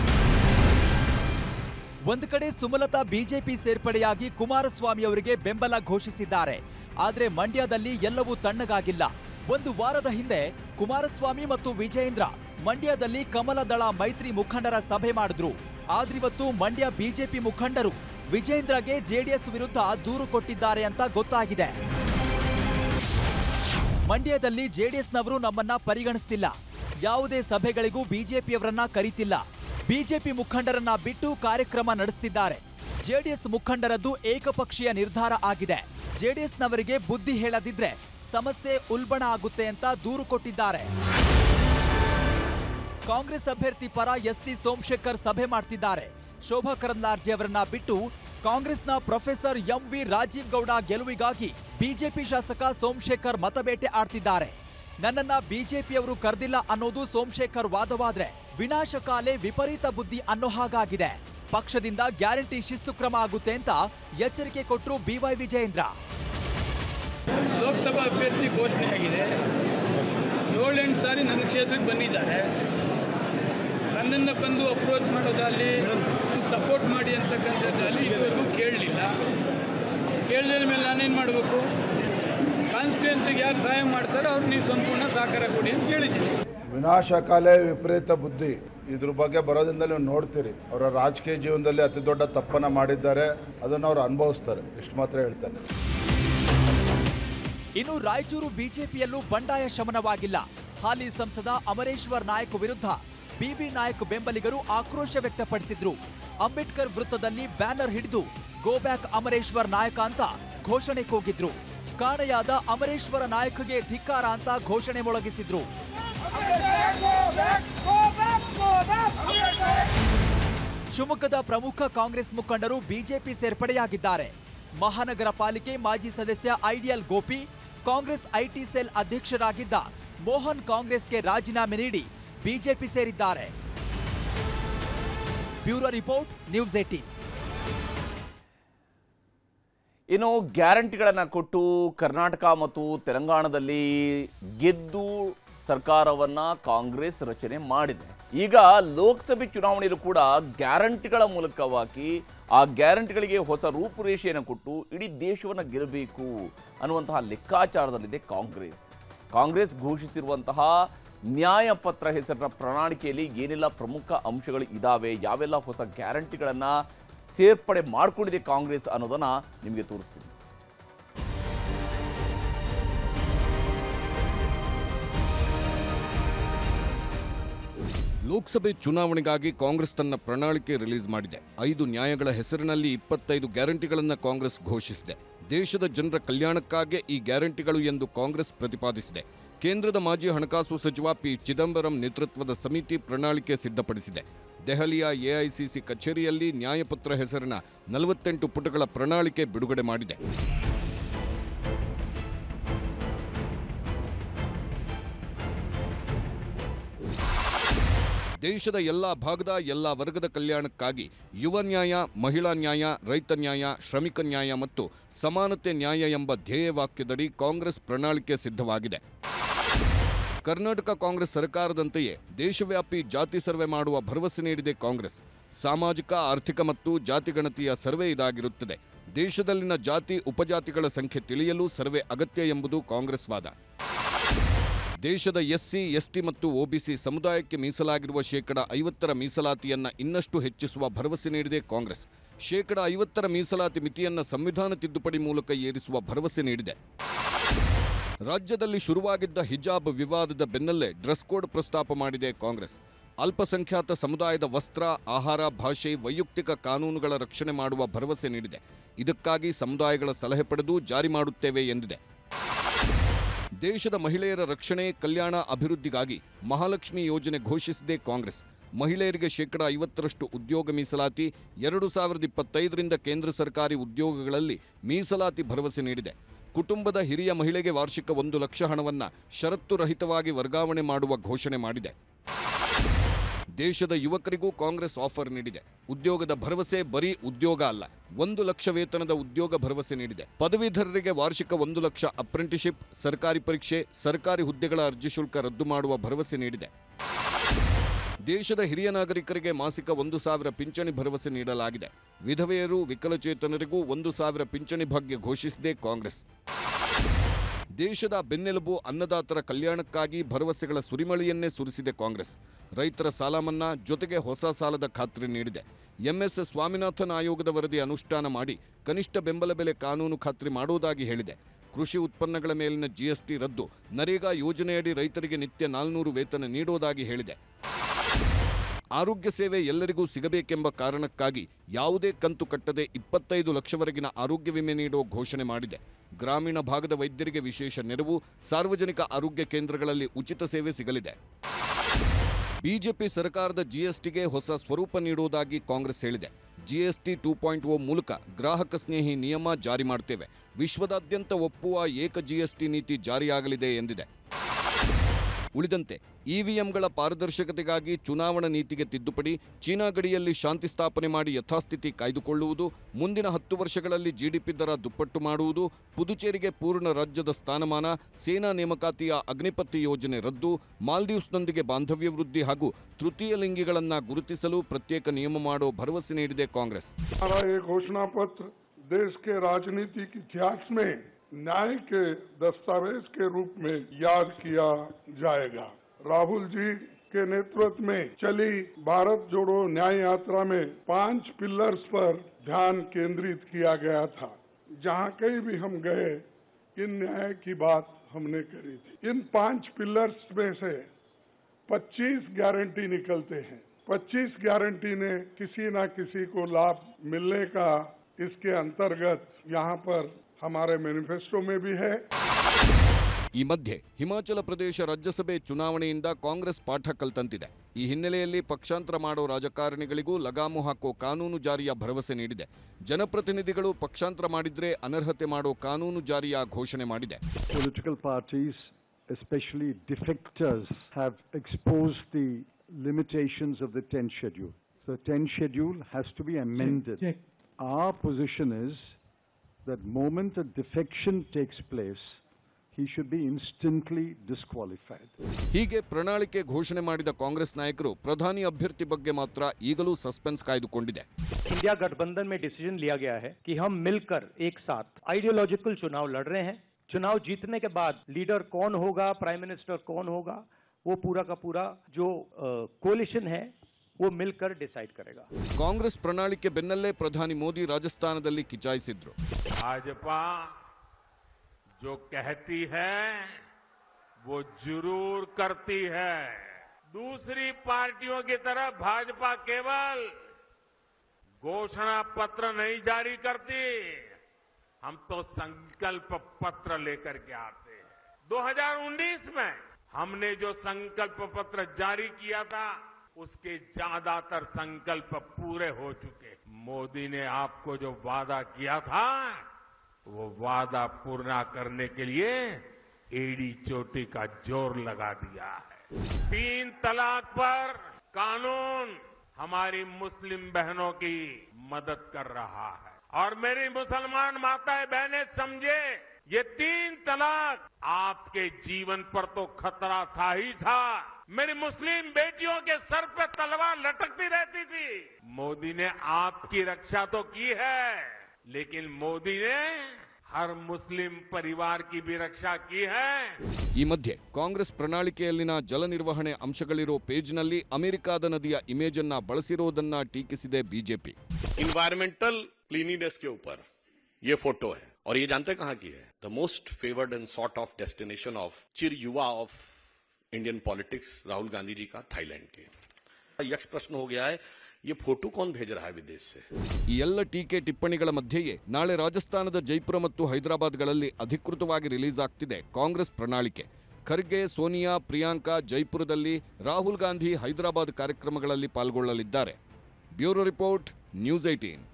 ಒಂದು ಕಡೆ ಸುಮಲತಾ ಬಿಜೆಪಿ ಸೇರ್ಪಡೆಯಾಗಿ ಕುಮಾರಸ್ವಾಮಿ ಅವರಿಗೆ ಬೆಂಬಲ ಘೋಷಿಸಿದ್ದಾರೆ ಆದ್ರೆ ಮಂಡ್ಯದಲ್ಲಿ ಎಲ್ಲವೂ ತಣ್ಣಗಾಗಿಲ್ಲ ಒಂದು ವಾರದ ಹಿಂದೆ ಕುಮಾರಸ್ವಾಮಿ ಮತ್ತು ವಿಜಯೇಂದ್ರ ಮಂಡ್ಯದಲ್ಲಿ ಕಮಲ ದಳ ಮೈತ್ರಿ ಮುಖಂಡರ ಸಭೆ ಮಾಡಿದ್ರು ಆದ್ರಿವತ್ತು ಮಂಡ್ಯ ಬಿಜೆಪಿ ಮುಖಂಡರು ವಿಜೇಂದ್ರಗೆ ಜೆಡಿಎಸ್ ವಿರುದ್ಧ ದೂರು ಕೊಟ್ಟಿದ್ದಾರೆ ಅಂತ ಗೊತ್ತಾಗಿದೆ ಮಂಡ್ಯದಲ್ಲಿ ಜೆಡಿಎಸ್ನವರು ನಮ್ಮನ್ನ ಪರಿಗಣಿಸ್ತಿಲ್ಲ ಯಾವುದೇ ಸಭೆಗಳಿಗೂ ಬಿಜೆಪಿಯವರನ್ನ ಕರೀತಿಲ್ಲ ಬಿಜೆಪಿ ಮುಖಂಡರನ್ನ ಬಿಟ್ಟು ಕಾರ್ಯಕ್ರಮ ನಡೆಸ್ತಿದ್ದಾರೆ ಜೆಡಿಎಸ್ ಮುಖಂಡರದ್ದು ಏಕಪಕ್ಷೀಯ ನಿರ್ಧಾರ ಆಗಿದೆ ಜೆಡಿಎಸ್ನವರಿಗೆ ಬುದ್ಧಿ ಹೇಳದಿದ್ರೆ ಸಮಸ್ಯೆ ಉಲ್ಬಣ ಆಗುತ್ತೆ ಅಂತ ದೂರು ಕೊಟ್ಟಿದ್ದಾರೆ ಕಾಂಗ್ರೆಸ್ ಅಭ್ಯರ್ಥಿ ಪರ ಎಸ್ಟಿ ಸೋಮಶೇಖರ್ ಸಭೆ ಮಾಡ್ತಿದ್ದಾರೆ ಶೋಭಾ ಕರಂದ್ಲಾರ್ಜೆ ಅವರನ್ನ ಬಿಟ್ಟು ಕಾಂಗ್ರೆಸ್ನ professor M V Rajeev Gowda ಗೆಲುವಿಗಾಗಿ ಬಿಜೆಪಿ ಶಾಸಕ ಸೋಮಶೇಖರ್ ಮತಬೇಟೆ ಆಡ್ತಿದ್ದಾರೆ ನನ್ನನ್ನ ಬಿಜೆಪಿಯವರು ಕರೆದಿಲ್ಲ ಅನ್ನೋದು ಸೋಮಶೇಖರ್ ವಾದವಾದ್ರೆ ವಿನಾಶಕಾಲೆ ವಿಪರೀತ ಬುದ್ಧಿ ಅನ್ನೋ ಹಾಗಾಗಿದೆ ಪಕ್ಷದಿಂದ ಗ್ಯಾರಂಟಿ ಶಿಸ್ತು ಕ್ರಮ ಆಗುತ್ತೆ ಅಂತ ಎಚ್ಚರಿಕೆ ಕೊಟ್ಟರು ಬಿವೈ ವಿಜಯೇಂದ್ರ ಲೋಕಸಭಾ ಅಭ್ಯರ್ಥಿ ಘೋಷಣೆ ಆಗಿದೆ ಏಳೆಂಟು ಸಾರಿ ನನ್ನ ಕ್ಷೇತ್ರಕ್ಕೆ ಬಂದಿದ್ದಾರೆ ನನ್ನನ್ನು ಬಂದು ಅಪ್ರೋಚ್ ಮಾಡೋದಾಗಲಿ ಸಪೋರ್ಟ್ ಮಾಡಿ ಅಂತಕ್ಕಂಥದ್ದಲ್ಲಿ ಇದುವರೆಗೂ ಕೇಳಲಿಲ್ಲ ಕೇಳಿದ ಮೇಲೆ ನಾನೇನು ಮಾಡಬೇಕು ಕಾನ್ಸ್ಟಿಟ್ಯೂನ್ಸಿಗೆ ಯಾರು ಸಹಾಯ ಮಾಡ್ತಾರೋ ಅವ್ರು ನೀವು ಸಂಪೂರ್ಣ ಸಹಕಾರ ಕೊಡಿ ಅಂತ ಕೇಳಿದ್ದೀನಿ ವಿನಾಶಕಾಲೆ ವಿಪರೀತ ಬುದ್ಧಿ ಇದ್ರ ಬಗ್ಗೆ ಬರೋದ್ರಿಂದ ನೀವು ನೋಡ್ತೀರಿ ಅವರ ರಾಜಕೀಯ ಜೀವನದಲ್ಲಿ ಅತಿ ದೊಡ್ಡ ತಪ್ಪನ್ನ ಮಾಡಿದ್ದಾರೆ ಅದನ್ನು ಅವ್ರು ಅನುಭವಿಸ್ತಾರೆ ಇಷ್ಟು ಮಾತ್ರ ಹೇಳ್ತಾರೆ ಇನ್ನು ರಾಯಚೂರು ಬಿಜೆಪಿಯಲ್ಲೂ ಬಂಡಾಯ ಶಮನವಾಗಿಲ್ಲ ಹಾಲಿ ಸಂಸದ ಅಮರೇಶ್ವರ್ ನಾಯಕ್ ವಿರುದ್ಧ ಬಿವಿ ನಾಯಕ್ ಬೆಂಬಲಿಗರು ಆಕ್ರೋಶ ವ್ಯಕ್ತಪಡಿಸಿದ್ರು ಅಂಬೇಡ್ಕರ್ ವೃತ್ತದಲ್ಲಿ ಬ್ಯಾನರ್ ಹಿಡಿದು ಗೋ ಬ್ಯಾಕ್ ಅಮರೇಶ್ವರ್ ನಾಯಕ ಅಂತ ಘೋಷಣೆ ಕೂಗಿದ್ರು ಕಾಣೆಯಾದ ಅಮರೇಶ್ವರ ನಾಯಕಗೆ ಧಿಕ್ಕಾರ ಅಂತ ಘೋಷಣೆ ಮೊಳಗಿಸಿದ್ರು ಶಿವಮೊಗ್ಗದ ಪ್ರಮುಖ ಕಾಂಗ್ರೆಸ್ ಮುಖಂಡರು ಬಿಜೆಪಿ ಸೇರ್ಪಡೆಯಾಗಿದ್ದಾರೆ ಮಹಾನಗರ ಪಾಲಿಕೆ ಮಾಜಿ ಸದಸ್ಯ Ideal Gopi Congress IT cell ಅಧ್ಯಕ್ಷರಾಗಿದ್ದ ಮೋಹನ್ ಕಾಂಗ್ರೆಸ್ಗೆ ರಾಜೀನಾಮೆ ನೀಡಿ ಬಿಜೆಪಿ ಸೇರಿದ್ದಾರೆ ಬ್ಯೂರೋ ರಿಪೋರ್ಟ್ ನ್ಯೂಸ್ ಏಟೀನ್ ಇನ್ನು ಗ್ಯಾರಂಟಿಗಳನ್ನು ಕೊಟ್ಟು ಕರ್ನಾಟಕ ಮತ್ತು ತೆಲಂಗಾಣದಲ್ಲಿ ಗೆದ್ದು ಸರ್ಕಾರವನ್ನ ಕಾಂಗ್ರೆಸ್ ರಚನೆ ಮಾಡಿದೆ ಈಗ ಲೋಕಸಭೆ ಚುನಾವಣೆಯಲ್ಲೂ ಕೂಡ ಗ್ಯಾರಂಟಿಗಳ ಮೂಲಕವಾಗಿ ಆ ಗ್ಯಾರಂಟಿಗಳಿಗೆ ಹೊಸ ರೂಪುರೇಷೆಯನ್ನು ಕೊಟ್ಟು ಇಡೀ ದೇಶವನ್ನು ಗೆಲ್ಲಬೇಕು ಅನ್ನುವಂತಹ ಲೆಕ್ಕಾಚಾರದಲ್ಲಿದೆ ಕಾಂಗ್ರೆಸ್ ಕಾಂಗ್ರೆಸ್ ಘೋಷಿಸಿರುವಂತಹ ನ್ಯಾಯಪತ್ರ ಹೆಸರಿನ ಪ್ರಣಾಳಿಕೆಯಲ್ಲಿ ಏನೆಲ್ಲ ಪ್ರಮುಖ ಅಂಶಗಳು ಇದಾವೆ ಯಾವೆಲ್ಲ ಹೊಸ ಗ್ಯಾರಂಟಿಗಳನ್ನು ಸೇರ್ಪಡೆ ಮಾಡಿಕೊಂಡಿದೆ ಕಾಂಗ್ರೆಸ್ ಅನ್ನೋದನ್ನ ನಿಮಗೆ ತೋರಿಸ್ತೀನಿ ಲೋಕಸಭೆ ಚುನಾವಣೆಗಾಗಿ ಕಾಂಗ್ರೆಸ್ ತನ್ನ ಪ್ರಣಾಳಿಕೆ ರಿಲೀಸ್ ಮಾಡಿದೆ ಐದು ನ್ಯಾಯಗಳ ಹೆಸರಿನಲ್ಲಿ ಇಪ್ಪತ್ತೈದು ಗ್ಯಾರಂಟಿಗಳನ್ನು ಕಾಂಗ್ರೆಸ್ ಘೋಷಿಸಿದೆ ದೇಶದ ಜನರ ಕಲ್ಯಾಣಕ್ಕಾಗಿ ಈ ಗ್ಯಾರಂಟಿಗಳು ಎಂದು ಕಾಂಗ್ರೆಸ್ ಪ್ರತಿಪಾದಿಸಿದೆ ಕೇಂದ್ರದ ಮಾಜಿ ಹಣಕಾಸು ಸಚಿವ ಪಿ ಚಿದಂಬರಂ ನೇತೃತ್ವದ ಸಮಿತಿ ಪ್ರಣಾಳಿಕೆ ಸಿದ್ಧಪಡಿಸಿದೆ ದೆಹಲಿಯ ಎಐಸಿಸಿ ಕಚೇರಿಯಲ್ಲಿ ನ್ಯಾಯಪತ್ರ ಹೆಸರಿನ ನಲವತ್ತೆಂಟು ಪುಟಗಳ ಪ್ರಣಾಳಿಕೆ ಬಿಡುಗಡೆ ಮಾಡಿದೆ ದೇಶದ ಎಲ್ಲ ಭಾಗದ ಎಲ್ಲ ವರ್ಗದ ಕಲ್ಯಾಣಕ್ಕಾಗಿ ಯುವ ನ್ಯಾಯ ಮಹಿಳಾ ನ್ಯಾಯ ರೈತ ನ್ಯಾಯ ಶ್ರಮಿಕ ನ್ಯಾಯ ಮತ್ತು ಸಮಾನತೆ ನ್ಯಾಯ ಎಂಬ ಧ್ಯೇಯವಾಕ್ಯದಡಿ ಕಾಂಗ್ರೆಸ್ ಪ್ರಣಾಳಿಕೆ ಸಿದ್ಧವಾಗಿದೆ ಕರ್ನಾಟಕ ಕಾಂಗ್ರೆಸ್ ಸರ್ಕಾರದಂತೆಯೇ ದೇಶವ್ಯಾಪಿ ಜಾತಿ ಸರ್ವೆ ಮಾಡುವ ಭರವಸೆ ನೀಡಿದೆ ಕಾಂಗ್ರೆಸ್ ಸಾಮಾಜಿಕ ಆರ್ಥಿಕ ಮತ್ತು ಜಾತಿಗಣತಿಯ ಸರ್ವೆ ಇದಾಗಿರುತ್ತದೆ ದೇಶದಲ್ಲಿನ ಜಾತಿ ಉಪಜಾತಿಗಳ ಸಂಖ್ಯೆ ತಿಳಿಯಲು ಸರ್ವೆ ಅಗತ್ಯ ಎಂಬುದು ಕಾಂಗ್ರೆಸ್ ವಾದ ದೇಶದ ಎಸ್ಸಿ ಎಸ್ಟಿ ಮತ್ತು ಒಬಿಸಿ ಸಮುದಾಯಕ್ಕೆ ಮೀಸಲಾಗಿರುವ ಶೇಕಡ ಐವತ್ತರ ಮೀಸಲಾತಿಯನ್ನ ಇನ್ನಷ್ಟು ಹೆಚ್ಚಿಸುವ ಭರವಸೆ ನೀಡಿದೆ ಕಾಂಗ್ರೆಸ್ ಶೇಕಡ ಐವತ್ತರ ಮೀಸಲಾತಿ ಮಿತಿಯನ್ನ ಸಂವಿಧಾನ ತಿದ್ದುಪಡಿ ಮೂಲಕ ಏರಿಸುವ ಭರವಸೆ ನೀಡಿದೆ ರಾಜ್ಯದಲ್ಲಿ ಶುರುವಾಗಿದ್ದ ಹಿಜಾಬ್ ವಿವಾದದ ಬೆನ್ನಲ್ಲೇ ಡ್ರೆಸ್ ಕೋಡ್ ಪ್ರಸ್ತಾಪ ಮಾಡಿದೆ ಕಾಂಗ್ರೆಸ್ ಅಲ್ಪಸಂಖ್ಯಾತ ಸಮುದಾಯದ ವಸ್ತ್ರ ಆಹಾರ ಭಾಷೆ ವೈಯಕ್ತಿಕ ಕಾನೂನುಗಳ ರಕ್ಷಣೆ ಮಾಡುವ ಭರವಸೆ ನೀಡಿದೆ ಇದಕ್ಕಾಗಿ ಸಮುದಾಯಗಳ ಸಲಹೆ ಪಡೆದು ಜಾರಿ ಮಾಡುತ್ತೇವೆ ಎಂದಿದೆ ದೇಶದ ಮಹಿಳೆಯರ ರಕ್ಷಣೆ ಕಲ್ಯಾಣ ಅಭಿವೃದ್ಧಿಗಾಗಿ ಮಹಾಲಕ್ಷ್ಮಿ ಯೋಜನೆ ಘೋಷಿಸಿದೆ ಕಾಂಗ್ರೆಸ್ ಮಹಿಳೆಯರಿಗೆ ಶೇಕಡ ಐವತ್ತರಷ್ಟು ಉದ್ಯೋಗ ಮೀಸಲಾತಿ ಎರಡು ಸಾವಿರದ ಇಪ್ಪತ್ತೈದರಿಂದ ಕೇಂದ್ರ ಸರ್ಕಾರಿ ಉದ್ಯೋಗಗಳಲ್ಲಿ ಮೀಸಲಾತಿ ಭರವಸೆ ನೀಡಿದೆ ಕುಟುಂಬದ ಹಿರಿಯ ಮಹಿಳೆಗೆ ವಾರ್ಷಿಕ ಒಂದು ಲಕ್ಷ ಹಣವನ್ನ ಷರತ್ತು ರಹಿತವಾಗಿ ವರ್ಗಾವಣೆ ಮಾಡುವ ಘೋಷಣೆ ಮಾಡಿದೆ ದೇಶದ ಯುವಕರಿಗೂ ಕಾಂಗ್ರೆಸ್ ಆಫರ್ ನೀಡಿದೆ ಉದ್ಯೋಗದ ಭರವಸೆ ಬರೀ ಉದ್ಯೋಗ ಅಲ್ಲ ಒಂದು ಲಕ್ಷ ವೇತನದ ಉದ್ಯೋಗ ಭರವಸೆ ನೀಡಿದೆ ಪದವೀಧರರಿಗೆ ವಾರ್ಷಿಕ ಒಂದು ಲಕ್ಷ ಅಪ್ರೆಂಟಿಶಿಪ್ ಸರ್ಕಾರಿ ಪರೀಕ್ಷೆ ಸರ್ಕಾರಿ ಹುದ್ದೆಗಳ ಅರ್ಜಿ ಶುಲ್ಕ ರದ್ದು ಮಾಡುವ ಭರವಸೆ ನೀಡಿದೆ ದೇಶದ ಹಿರಿಯ ನಾಗರಿಕರಿಗೆ ಮಾಸಿಕ ಒಂದು ಸಾವಿರ ಪಿಂಚಣಿ ಭರವಸೆ ನೀಡಲಾಗಿದೆ ವಿಧವೆಯರು ವಿಕಲಚೇತನರಿಗೂ ಒಂದು ಸಾವಿರ ಪಿಂಚಣಿ ಭಾಗ್ಯ ಘೋಷಿಸಿದೆ ಕಾಂಗ್ರೆಸ್ ದೇಶದ ಬೆನ್ನೆಲುಬು ಅನ್ನದಾತರ ಕಲ್ಯಾಣಕ್ಕಾಗಿ ಭರವಸೆಗಳ ಸುರಿಮಳೆಯನ್ನೇ ಸುರಿಸಿದೆ ಕಾಂಗ್ರೆಸ್ ರೈತರ ಸಾಲ ಮನ್ನಾ ಜೊತೆಗೆ ಹೊಸ ಸಾಲದ ಖಾತ್ರಿ ನೀಡಿದೆ ಎಂಎಸ್ ಸ್ವಾಮಿನಾಥನ್ ಆಯೋಗದ ವರದಿ ಅನುಷ್ಠಾನ ಮಾಡಿ ಕನಿಷ್ಠ ಬೆಂಬಲ ಬೆಲೆ ಕಾನೂನು ಖಾತ್ರಿ ಮಾಡುವುದಾಗಿ ಹೇಳಿದೆ ಕೃಷಿ ಉತ್ಪನ್ನಗಳ ಮೇಲಿನ ಜಿಎಸ್ಟಿ ರದ್ದು ನರೇಗಾ ಯೋಜನೆಯಡಿ ರೈತರಿಗೆ ನಿತ್ಯ ನಾಲ್ನೂರು ವೇತನ ನೀಡುವುದಾಗಿ ಹೇಳಿದೆ ಆರೋಗ್ಯ ಸೇವೆ ಎಲ್ಲರಿಗೂ ಸಿಗಬೇಕೆಂಬ ಕಾರಣಕ್ಕಾಗಿ ಯಾವುದೇ ಕಂತು ಕಟ್ಟದೆ ಇಪ್ಪತ್ತೈದು ಲಕ್ಷವರೆಗಿನ ಆರೋಗ್ಯ ವಿಮೆ ನೀಡುವ ಘೋಷಣೆ ಮಾಡಿದೆ ಗ್ರಾಮೀಣ ಭಾಗದ ವೈದ್ಯರಿಗೆ ವಿಶೇಷ ನೆರವು ಸಾರ್ವಜನಿಕ ಆರೋಗ್ಯ ಕೇಂದ್ರಗಳಲ್ಲಿ ಉಚಿತ ಸೇವೆ ಸಿಗಲಿದೆ ಬಿಜೆಪಿ ಸರ್ಕಾರದ ಜಿಎಸ್ಟಿಗೆ ಹೊಸ ಸ್ವರೂಪ ನೀಡುವುದಾಗಿ ಕಾಂಗ್ರೆಸ್ ಹೇಳಿದೆ ಜಿಎಸ್ಟಿ ಟೂ ಪಾಯಿಂಟ್ ಓ ಮೂಲಕ ಗ್ರಾಹಕ ಸ್ನೇಹಿ ನಿಯಮ ಜಾರಿ ಮಾಡ್ತೇವೆ ವಿಶ್ವದಾದ್ಯಂತ ಒಪ್ಪುವ ಏಕ ಜಿಎಸ್ಟಿ ನೀತಿ ಜಾರಿಯಾಗಲಿದೆ ಎಂದಿದೆ ಉಳಿದಂತೆ ಇವಿಎಂಗಳ ಪಾರದರ್ಶಕತೆಗಾಗಿ ಚುನಾವಣಾ ನೀತಿಗೆ ತಿದ್ದುಪಡಿ ಚೀನಾ ಗಡಿಯಲ್ಲಿ ಶಾಂತಿ ಸ್ಥಾಪನೆ ಮಾಡಿ ಯಥಾಸ್ಥಿತಿ ಕಾಯ್ದುಕೊಳ್ಳುವುದು ಮುಂದಿನ ಹತ್ತು ವರ್ಷಗಳಲ್ಲಿ ಜಿಡಿಪಿ ದರ ದುಪ್ಪಟ್ಟು ಮಾಡುವುದು ಪುದುಚೇರಿಗೆ ಪೂರ್ಣ ರಾಜ್ಯದ ಸ್ಥಾನಮಾನ ಸೇನಾ ನೇಮಕಾತಿಯ ಅಗ್ನಿಪಥಿ ಯೋಜನೆ ರದ್ದು ಮಾಲ್ದೀವ್ಸ್ನೊಂದಿಗೆ ಬಾಂಧವ್ಯ ವೃದ್ಧಿ ಹಾಗೂ ತೃತೀಯ ಲಿಂಗಿಗಳನ್ನ ಗುರುತಿಸಲು ಪ್ರತ್ಯೇಕ ನಿಯಮ ಮಾಡೋ ಭರವಸೆ ನೀಡಿದೆ ಕಾಂಗ್ರೆಸ್ हमारा ये घोषणा पत्र देश के राजनीतिक इतिहास में न्याय के दस्तावेज के रूप में याद किया जाएगा राहुल जी के नेतृत्व में चली भारत जोड़ो न्याय यात्रा में पांच पिलर्स पर ध्यान केंद्रित किया गया था जहां कहीं भी हम गए इन न्याय की बात हमने करी थी इन पांच पिलर्स में से 25 गारंटी निकलते हैं 25 गारंटी ने किसी न किसी को लाभ मिलने का इसके अंतर्गत यहाँ पर हमारे मैनिफेस्टो में भी है ಈ ಮಧ್ಯೆ ಹಿಮಾಚಲ ಪ್ರದೇಶ ರಾಜ್ಯಸಭೆ ಚುನಾವಣೆಯಿಂದ ಕಾಂಗ್ರೆಸ್ ಪಾಠ ಕಲ್ತಂತಿದೆ ಈ ಹಿನ್ನೆಲೆಯಲ್ಲಿ ಪಕ್ಷಾಂತರ ಮಾಡೋ ರಾಜಕಾರಣಿಗಳಿಗೂ ಲಗಾಮು ಹಾಕೋ ಕಾನೂನು ಜಾರಿಯ ಭರವಸೆ ನೀಡಿದೆ ಜನಪ್ರತಿನಿಧಿಗಳು ಪಕ್ಷಾಂತರ ಮಾಡಿದ್ರೆ ಅನರ್ಹತೆ ಮಾಡೋ ಕಾನೂನು ಜಾರಿಯ ಘೋಷಣೆ ಮಾಡಿದೆ political parties, especially defectors, have exposed the limitations of the 10th schedule. So the 10th schedule has to be amended. Our position is that moment a defection takes place, he should be instantly disqualified. ಹೀಗೆ ಪ್ರಣಾಳಿಕೆ ಘೋಷಣೆ ಮಾಡಿದ ಕಾಂಗ್ರೆಸ್ ನಾಯಕರು ಪ್ರಧಾನಿ ಅಭ್ಯರ್ಥಿ ಬಗ್ಗೆ ಮಾತ್ರ ಈಗಲೂ ಸಸ್ಪೆನ್ಸ್ ಕಾಯ್ದುಕೊಂಡಿದೆ इंडिया गठबंधन में डिसीजन लिया गया है कि हम मिलकर एक साथ आइडियोलॉजिकल चुनाव लड़ रहे हैं चुनाव जीतने के बाद लीडर कौन होगा प्राइम मिनिस्टर कौन होगा वो पूरा का पूरा जो कोलिशन है वो मिलकर डिसाइड करेगा ಕಾಂಗ್ರೆಸ್ ಪ್ರಣಾಳಿಕೆ ಬೆನ್ನಲ್ಲೇ ಪ್ರಧಾನಿ ಮೋದಿ ರಾಜಸ್ಥಾನದಲ್ಲಿ ಕಿಚಾಯಿಸಿದ್ರು भाजपा जो कहती है वो जरूर करती है दूसरी पार्टियों की तरह भाजपा केवल घोषणा पत्र नहीं जारी करती हम तो संकल्प पत्र लेकर के आते हैं 2019 में हमने जो संकल्प पत्र जारी किया था उसके ज्यादातर संकल्प पूरे हो चुके मोदी ने आपको जो वादा किया था वो वादा पूरा करने के लिए एड़ी चोटी का जोर लगा दिया है तीन तलाक पर कानून हमारी मुस्लिम बहनों की मदद कर रहा है और मेरी मुसलमान माताएं बहनें समझे ये तीन तलाक आपके जीवन पर तो खतरा था ही था मेरी मुस्लिम बेटियों के सर पे तलवार लटकती रहती थी मोदी ने आपकी रक्षा तो की है लेकिन मोदी ने हर मुस्लिम परिवार की भी रक्षा की है ಈ ಮಧ್ಯೆ ಕಾಂಗ್ರೆಸ್ ಪ್ರಣಾಳಿಕೆಯಲ್ಲಿನ ಜಲ ನಿರ್ವಹಣೆ ಅಂಶಗಳಿರೋ ಪೇಜ್ನಲ್ಲಿ ಅಮೆರಿಕಾದ ನದಿಯ ಇಮೇಜ್ ಅನ್ನ ಬಳಸಿರೋದನ್ನ ಟೀಕಿಸಿದೆ ಬಿಜೆಪಿ इन्वायरमेंटल क्लीनिनेस के ऊपर ये फोटो है और ये जानते कहाँ की है the most favoured and sort of destination of चिर युवा of Indian politics Rahul Gandhi ji का थाईलैंड के यक्ष प्रश्न हो गया है ये फोटो कौन भेज रहा है विदेश से ಈ ಎಲ್ಲ ಟೀಕೆ ಟಿಪ್ಪಣಿಗಳ ಮಧ್ಯೆಯೇ ನಾಳೆ ರಾಜಸ್ಥಾನದ ಜೈಪುರ ಮತ್ತು ಹೈದರಾಬಾದ್ಗಳಲ್ಲಿ ಅಧಿಕೃತವಾಗಿ ರಿಲೀಸ್ ಆಗ್ತಿದೆ ಕಾಂಗ್ರೆಸ್ ಪ್ರಣಾಳಿಕೆ ಖರ್ಗೆ ಸೋನಿಯಾ ಪ್ರಿಯಾಂಕಾ ಜೈಪುರದಲ್ಲಿ ರಾಹುಲ್ ಗಾಂಧಿ ಹೈದರಾಬಾದ್ ಕಾರ್ಯಕ್ರಮಗಳಲ್ಲಿ ಪಾಲ್ಗೊಳ್ಳಲಿದ್ದಾರೆ ಬ್ಯೂರೋ ರಿಪೋರ್ಟ್ ನ್ಯೂಸ್ ಏಟೀನ್